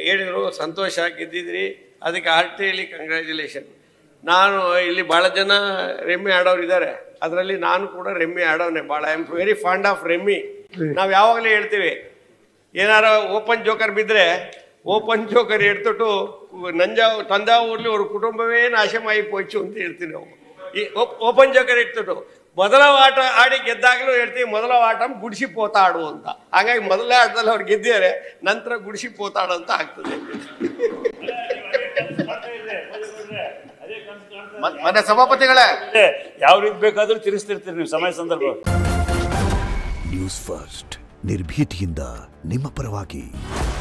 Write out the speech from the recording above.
ಹೇಳಿದರು ಸಂತೋಷ ಗೆದ್ದಿದ್ರಿ ಅದಕ್ಕೆ ಆರ್ಟಿಯಲ್ಲಿ ಕಂಗ್ರ್ಯಾಚುಲೇಷನ್ ನಾನು ಇಲ್ಲಿ ಭಾಳ ಜನ ರೆಮ್ಮಿ ಆಡೋರು ಇದ್ದಾರೆ ಅದರಲ್ಲಿ ನಾನು ಕೂಡ ರೆಮ್ಮಿ ಆಡೋನೆ ಭಾಳ I am very fond of rummy ನಾವು ಯಾವಾಗಲೇ ಹೇಳ್ತೀವಿ ಏನಾರ ಓಪನ್ ಜೋಕರ್ ಬಿದ್ದರೆ ಓಪನ್ ಜೋಕರ್ ಎಡ್ತೊಟ್ಟು ನಂಜಾ ತಂಜಾವೂರ್ಲಿ ಅವ್ರ ಕುಟುಂಬವೇ ನಾಶಮಾಯಿ ಪೋಯ್ಚು ಅಂತ ಹೇಳ್ತೀವಿ ನಾವು ಈ ಓಪನ್ ಜೋಕರ್ ಇಡ್ತೊಟ್ಟು ಮೊದಲ ಆಟ ಆಡಿ ಗೆದ್ದಾಗಲೂ ಹೇಳ್ತೀವಿ ಮೊದಲ ಆಟ ಗುಡಿಸಿ ಪೋತಾಡು ಅಂತ ಹಾಗಾಗಿ ಮೊದಲನೇ ಆಟದಲ್ಲಿ ಅವ್ರು ಗೆದ್ದಿದ್ದಾರೆ ನಂತರ ಗುಡಿಸಿ ಪೋತಾಡು ಅಂತ ಆಗ್ತದೆ ಮ- ಮನೆ ಸಭಾಪತಿಗಳೇ ಯಾವ ರೀತಿ ಬೇಕಾದ್ರೂ ತಿರ್ಸ್ತಿರ್ತೀರಿ ನೀವು ಸಮಯ ಸಂದರ್ಭ ನ್ಯೂಸ್ ಫಸ್ಟ್ ನಿರ್ಭೀತಿಯಿಂದ ನಿಮ್ಮ ಪರವಾಗಿ